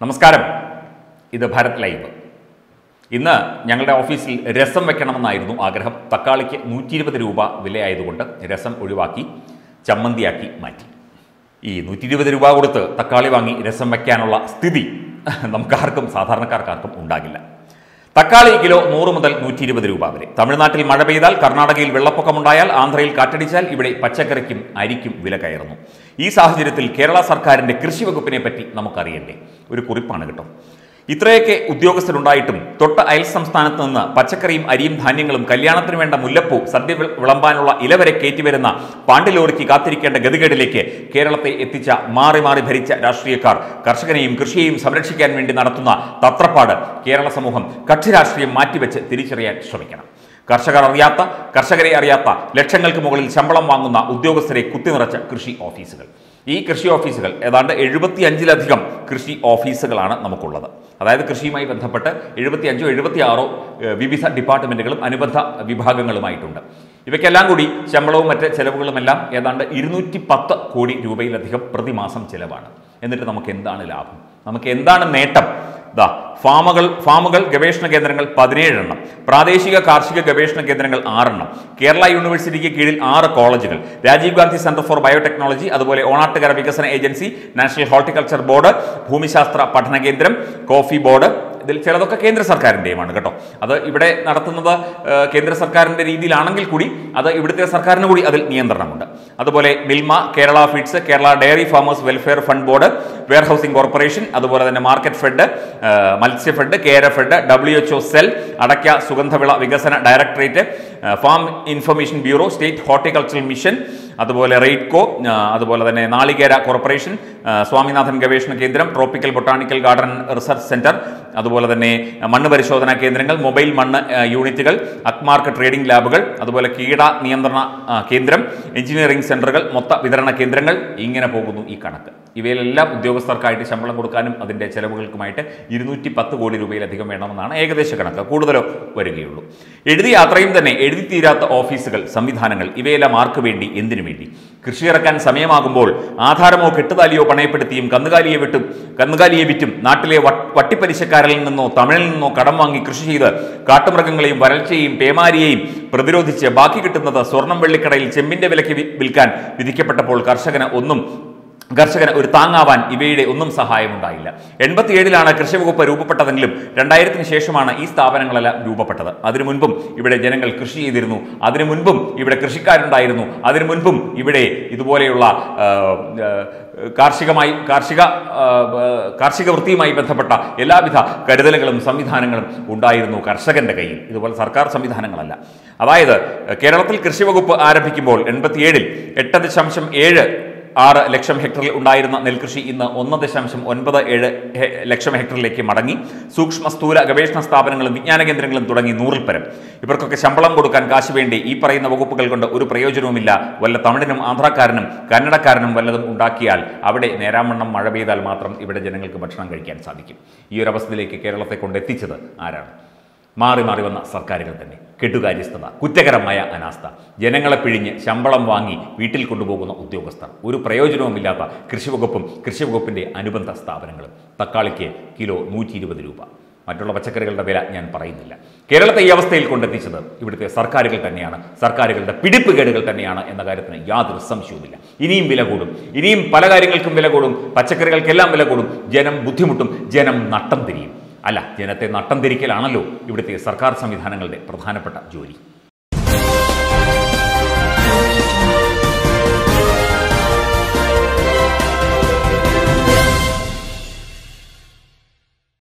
നമസ്കാരം ഇത് ഭാരത് ലൈവ് ഇന്ന് ഞങ്ങളുടെ ഓഫീസിൽ രസം വെക്കണമെന്നായിരുന്നു ആഗ്രഹം തക്കാളിക്ക് നൂറ്റി ഇരുപത് രൂപ വിലയായതുകൊണ്ട് രസം ഒഴിവാക്കി ചമ്മന്തിയാക്കി മാറ്റി ഈ നൂറ്റി ഇരുപത് രൂപ കൊടുത്ത് തക്കാളി വാങ്ങി രസം വയ്ക്കാനുള്ള സ്ഥിതി നമുക്കാർക്കും സാധാരണക്കാർക്കാർക്കും ഉണ്ടാകില്ല തക്കാളി കിലോ നൂറ് മുതൽ നൂറ്റി ഇരുപത് രൂപ വരെ തമിഴ്നാട്ടിൽ മഴ പെയ്താൽ കർണാടകയിൽ വെള്ളപ്പൊക്കമുണ്ടായാൽ ആന്ധ്രയിൽ കാറ്റടിച്ചാൽ ഇവിടെ പച്ചക്കറിക്കും അരിക്കും വില കയറുന്നു ഈ സാഹചര്യത്തിൽ കേരള സർക്കാരിന്റെ കൃഷി വകുപ്പിനെ പറ്റി നമുക്കറിയണ്ടേ ഒരു കുറിപ്പാണ് കേട്ടോ ഇത്രയൊക്കെ ഉദ്യോഗസ്ഥരുണ്ടായിട്ടും തൊട്ട അയൽ സംസ്ഥാനത്ത് നിന്ന് പച്ചക്കറിയും അരിയും ധാന്യങ്ങളും കല്യാണത്തിന് വേണ്ട മുല്ലപ്പൂ സദ്യ വി- വിളമ്പാനുള്ള ഇല വരെ കയറ്റിവരുന്ന പാണ്ടിലോറിക്ക് കാത്തിരിക്കേണ്ട ഗതികേടിലേക്ക് കേരളത്തെ എത്തിച്ച മാറി മാറി ഭരിച്ച രാഷ്ട്രീയക്കാർ കർഷകനെയും കൃഷിയെയും സംരക്ഷിക്കാൻ വേണ്ടി നടത്തുന്ന തത്രപ്പാട് കേരള സമൂഹം കക്ഷി രാഷ്ട്രീയം മാറ്റിവെച്ച് തിരിച്ചറിയാൻ ശ്രമിക്കണം കർഷകർ അറിയാത്ത കർഷകരെ അറിയാത്ത ലക്ഷങ്ങൾക്ക് മുകളിൽ ശമ്പളം വാങ്ങുന്ന ഉദ്യോഗസ്ഥരെ കുത്തിനിറച്ച കൃഷി ഓഫീസുകൾ ഈ കൃഷി ഓഫീസുകൾ ഏതാണ്ട് എഴുപത്തി അഞ്ചിലധികം കൃഷി ഓഫീസുകളാണ് നമുക്കുള്ളത് അതായത് കൃഷിയുമായി ബന്ധപ്പെട്ട് എഴുപത്തി അഞ്ചോ എഴുപത്തി ആറോ വിവിധ ഡിപ്പാർട്ട്മെന്റുകളും അനുബന്ധ വിഭാഗങ്ങളുമായിട്ടുണ്ട് ഇവയ്ക്കെല്ലാം കൂടി ശമ്പളവും മറ്റ് ചെലവുകളുമെല്ലാം ഏതാണ്ട് ഇരുന്നൂറ്റി പത്ത് കോടി രൂപയിലധികം പ്രതിമാസം ചെലവാണ് എന്നിട്ട് നമുക്ക് എന്താണ് ലാഭം നമുക്ക് എന്താണ് നേട്ടം ദാ ഫാമുകൾ ഫാമുകൾ ഗവേഷണ കേന്ദ്രങ്ങൾ പതിനേഴെണ്ണം പ്രാദേശിക കാർഷിക ഗവേഷണ കേന്ദ്രങ്ങൾ ആറെണ്ണം കേരള യൂണിവേഴ്സിറ്റിക്ക് കീഴിൽ ആറ് കോളേജുകൾ Rajiv Gandhi centre for biotechnology അതുപോലെ ഓണാട്ടുകര വികസന ഏജൻസി നാഷണൽ ഹോർട്ടിക്കൾച്ചർ ബോർഡ് ഭൂമിശാസ്ത്ര പഠന കേന്ദ്രം കോഫി ബോർഡ് ഇതിൽ ചിലതൊക്കെ കേന്ദ്ര സർക്കാരിൻ്റെയുമാണ് കേട്ടോ അത് ഇവിടെ നടത്തുന്നത് ഏഹ്, കേന്ദ്ര സർക്കാരിൻ്റെ രീതിയിലാണെങ്കിൽ കൂടി അത് ഇവിടുത്തെ സർക്കാരിന് കൂടി അതിൽ നിയന്ത്രണമുണ്ട് അതുപോലെ Milma Kerala feeds Kerala dairy farmers welfare fund board warehousing corporation അതുപോലെ തന്നെ മാർക്കറ്റ് ഫെഡ് ഏഹ്, മത്സ്യ fed Kera fed W H O cell അടയ്ക്ക സുഗന്ധവിള വികസന ഡയറക്ടറേറ്റ് ഏഹ്, farm information bureau state horticultural mission അതുപോലെ റെയ്ഡ്കോ ആ, അതുപോലെ തന്നെ നാളികേര കോർപ്പറേഷൻ ആ, സ്വാമിനാഥൻ ഗവേഷണ കേന്ദ്രം tropical botanical garden research centre അതുപോലെ തന്നെ മണ്ണ് പരിശോധനാ കേന്ദ്രങ്ങൾ മൊബൈൽ മണ്ണ് ആ, യൂണിറ്റുകൾ അക്മാർക്ക് ട്രേഡിംഗ് ലാബുകൾ അതുപോലെ കീട നിയന്ത്രണ ആ, കേന്ദ്രം എഞ്ചിനീയറിംഗ് സെന്ററുകൾ മൊത്ത വിതരണ കേന്ദ്രങ്ങൾ ഇങ്ങനെ പോകുന്നു ഈ കണക്ക് ഇവയിലെല്ലാം ഉദ്യോഗസ്ഥർക്കായിട്ട് ശമ്പളം കൊടുക്കാനും അതിൻ്റെ ചെലവുകൾക്കുമായിട്ട് ഇരുന്നൂറ്റി പത്ത് കോടി രൂപയിലധികം വേണമെന്നാണ് ഏകദേശ കണക്ക് കൂടുതലോ വരികയുള്ളൂ എഴുതിയ അത്രയും തന്നെ എഴുതി തീരാത്ത ഓഫീസുകൾ സംവിധാനങ്ങൾ ഇവയെല്ലാം ആർക്ക് വേണ്ടി എന്തിനു വേണ്ടി കൃഷി ഇറക്കാൻ സമയമാകുമ്പോൾ ആധാരമോ കെട്ടുതാലിയോ പണയപ്പെടുത്തിയും കന്നുകാലിയെ വിട്ടും കന്നുകാലിയെ വിറ്റും നാട്ടിലെ വട്ട്- വട്ടിപ്പലിശക്കാരിൽ നിന്നോ തമിഴിൽ നിന്നോ കടം വാങ്ങി കൃഷി ചെയ്ത് കാട്ടുമൃഗങ്ങളെയും വരൾച്ചയെയും പേമാരിയെയും പ്രതിരോധിച്ച് ബാക്കി കിട്ടുന്നത് സ്വർണം വെള്ളിക്കടയിൽ ചെമ്പിന്റെ വിലയ്ക്ക് വി- വിൽക്കാൻ വിധിക്കപ്പെട്ടപ്പോൾ കർഷകന് ഒന്നും കർഷകന് ഒരു താങ്ങാവാൻ ഇവയുടെ ഒന്നും സഹായമുണ്ടായില്ല എൺപത്തിയേഴിലാണ് കൃഷി വകുപ്പ് രൂപപ്പെട്ടതെങ്കിലും രണ്ടായിരത്തിന് ശേഷമാണ് ഈ സ്ഥാപനങ്ങളെല്ലാം രൂപപ്പെട്ടത് അതിനു മുൻപും ഇവിടെ ജനങ്ങൾ കൃഷി ചെയ്തിരുന്നു അതിനു മുൻപും ഇവിടെ കൃഷിക്കാരുണ്ടായിരുന്നു അതിനു മുൻപും ഇവിടെ ഇതുപോലെയുള്ള ആ, ആ, കാർഷികമായി കാർഷിക ആ, ആ, കാർഷിക വൃത്തിയുമായി ബന്ധപ്പെട്ട എല്ലാവിധ കരുതലുകളും സംവിധാനങ്ങളും ഉണ്ടായിരുന്നു കർഷകന്റെ കയ്യിൽ ഇതുപോലെ സർക്കാർ സംവിധാനങ്ങളല്ല അതായത് കേരളത്തിൽ കൃഷി വകുപ്പ് ആരംഭിക്കുമ്പോൾ എൺപത്തിയേഴിൽ എട്ട് ദശാംശം ഏഴ് ആറ് ലക്ഷം ഹെക്ടറിൽ ഉണ്ടായിരുന്ന നെൽകൃഷി ഇന്ന് ഒന്ന് ദശാംശം ഒൻപത് ഏഴ് ഹെ- ലക്ഷം ഹെക്ടറിലേക്ക് മടങ്ങി സൂക്ഷ്മ സ്ഥൂല ഗവേഷണ സ്ഥാപനങ്ങളും വിജ്ഞാന കേന്ദ്രങ്ങളും തുടങ്ങി നൂറിൽ പരം ഇവർക്കൊക്കെ ശമ്പളം കൊടുക്കാൻ കാശ് വേണ്ടി ഈ പറയുന്ന വകുപ്പുകൾ കൊണ്ട് ഒരു പ്രയോജനവുമില്ല വല്ല തമിഴിനും ആന്ധ്രാക്കാരനും കന്നഡക്കാരനും വല്ലതും ഉണ്ടാക്കിയാൽ അവിടെ നേരാമണ്ണം മഴ പെയ്താൽ മാത്രം ഇവിടെ ജനങ്ങൾക്ക് ഭക്ഷണം കഴിക്കാൻ സാധിക്കും ഈ ഒരു അവസ്ഥയിലേക്ക് കേരളത്തെ കൊണ്ടെത്തിച്ചത് ആരാണ് മാറി മാറി വന്ന സർക്കാരുകൾ തന്നെ കെട്ടുകാര്യസ്ഥത കുറ്റകരമായ അനാസ്ഥ ജനങ്ങളെ പിഴിഞ്ഞ് ശമ്പളം വാങ്ങി വീട്ടിൽ കൊണ്ടുപോകുന്ന ഉദ്യോഗസ്ഥർ ഒരു പ്രയോജനവുമില്ലാത്ത കൃഷിവകുപ്പും കൃഷിവകുപ്പിന്റെ അനുബന്ധ സ്ഥാപനങ്ങളും തക്കാളിക്ക് കിലോ നൂറ്റി ഇരുപത് രൂപ മറ്റുള്ള പച്ചക്കറികളുടെ വില ഞാൻ പറയുന്നില്ല കേരളത്തെ ഈ അവസ്ഥയിൽ കൊണ്ടെത്തിച്ചത് ഇവിടുത്തെ സർക്കാരുകൾ തന്നെയാണ് സർക്കാരുകളുടെ പിടിപ്പുകേടുകൾ തന്നെയാണ് എന്ന കാര്യത്തിന് യാതൊരു സംശയവുമില്ല ഇനിയും വില കൂടും ഇനിയും പല കാര്യങ്ങൾക്കും വില കൂടും പച്ചക്കറികൾക്കെല്ലാം വില കൂടും ജനം ബുദ്ധിമുട്ടും ജനം നട്ടം തിരിയും അല്ല ജനത്തെ നട്ടം തിരിക്കലാണല്ലോ ഇവിടുത്തെ സർക്കാർ സംവിധാനങ്ങളുടെ പ്രധാനപ്പെട്ട ജോലി